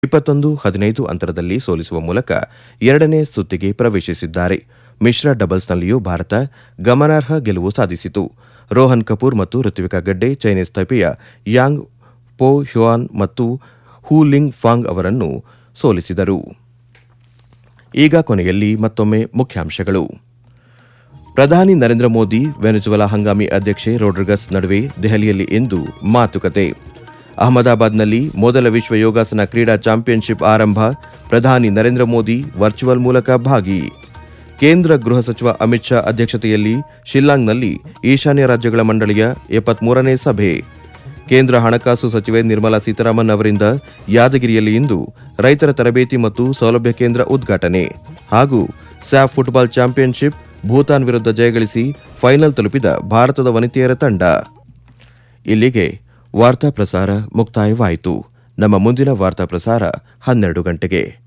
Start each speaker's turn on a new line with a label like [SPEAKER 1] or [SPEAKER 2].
[SPEAKER 1] ಇಪ್ಪತ್ತೊಂದು ಹದಿನೈದು ಅಂತರದಲ್ಲಿ ಸೋಲಿಸುವ ಮೂಲಕ ಎರಡನೇ ಸುತ್ತಿಗೆ ಪ್ರವೇಶಿಸಿದ್ದಾರೆ ಮಿಶ್ರ ಡಬಲ್ಸ್ನಲ್ಲಿಯೂ ಭಾರತ ಗಮನಾರ್ಹ ಗೆಲುವು ಸಾಧಿಸಿತು ರೋಹನ್ ಕಪೂರ್ ಮತ್ತು ಋತ್ವಿಕಾ ಗಡ್ಡೆ ಚೈನೀಸ್ ತೈಪೆಯ ಯಾಂಗ್ ಪೋ ಹ್ಯುಯಾನ್ ಮತ್ತು ಹೂ ಲಿಂಗ್ ಫಾಂಗ್ ಅವರನ್ನು ಸೋಲಿಸಿದರು ಈಗ ಕೊನೆಯಲ್ಲಿ ಮತ್ತೊಮ್ಮೆ ಮುಖ್ಯಾಂಶಗಳು ಪ್ರಧಾನಿ ನರೇಂದ್ರ ಮೋದಿ ವೆನೆಜುವೆಲಾ ಹಂಗಾಮಿ ಅಧ್ಯಕ್ಷೆ ರೋಡ್ರಿಗಸ್ ನಡುವೆ ದೆಹಲಿಯಲ್ಲಿ ಇಂದು ಮಾತುಕತೆ ಅಹಮದಾಬಾದ್ನಲ್ಲಿ ಮೊದಲ ವಿಶ್ವ ಯೋಗಾಸನ ಕ್ರೀಡಾ ಚಾಂಪಿಯನ್ಶಿಪ್ ಆರಂಭ ಪ್ರಧಾನಿ ನರೇಂದ್ರ ಮೋದಿ ವರ್ಚುವಲ್ ಮೂಲಕ ಭಾಗಿ ಕೇಂದ್ರ ಗೃಹ ಸಚಿವ ಅಮಿತ್ ಶಾ ಅಧ್ಯಕ್ಷತೆಯಲ್ಲಿ ಶಿಲ್ಲಾಂಗ್ನಲ್ಲಿ ಈಶಾನ್ಯ ರಾಜ್ಯಗಳ ಮಂಡಳಿಯ ಎಪ್ಪತ್ಮೂರನೇ ಸಭೆ ಕೇಂದ್ರ ಹಣಕಾಸು ಸಚಿವೆ ನಿರ್ಮಲಾ ಸೀತಾರಾಮನ್ ಅವರಿಂದ ಯಾದಗಿರಿಯಲ್ಲಿ ಇಂದು ರೈತರ ತರಬೇತಿ ಮತ್ತು ಸೌಲಭ್ಯ ಕೇಂದ್ರ ಉದ್ಘಾಟನೆ ಹಾಗೂ ಸ್ಯಾಫ್ ಫುಟ್ಬಾಲ್ ಚಾಂಪಿಯನ್ಶಿಪ್ ಭೂತಾನ್ ವಿರುದ್ಧ ಜಯಗಳಿಸಿ ಫೈನಲ್ ತಲುಪಿದ ಭಾರತದ ವನಿತೆಯರ ತಂಡ ಇಲ್ಲಿಗೆ ವಾರ್ತಾ ಪ್ರಸಾರ ಮುಕ್ತಾಯವಾಯಿತು ನಮ್ಮ ಮುಂದಿನ ವಾರ್ತಾ ಪ್ರಸಾರ ಹನ್ನೆರಡು ಗಂಟೆಗೆ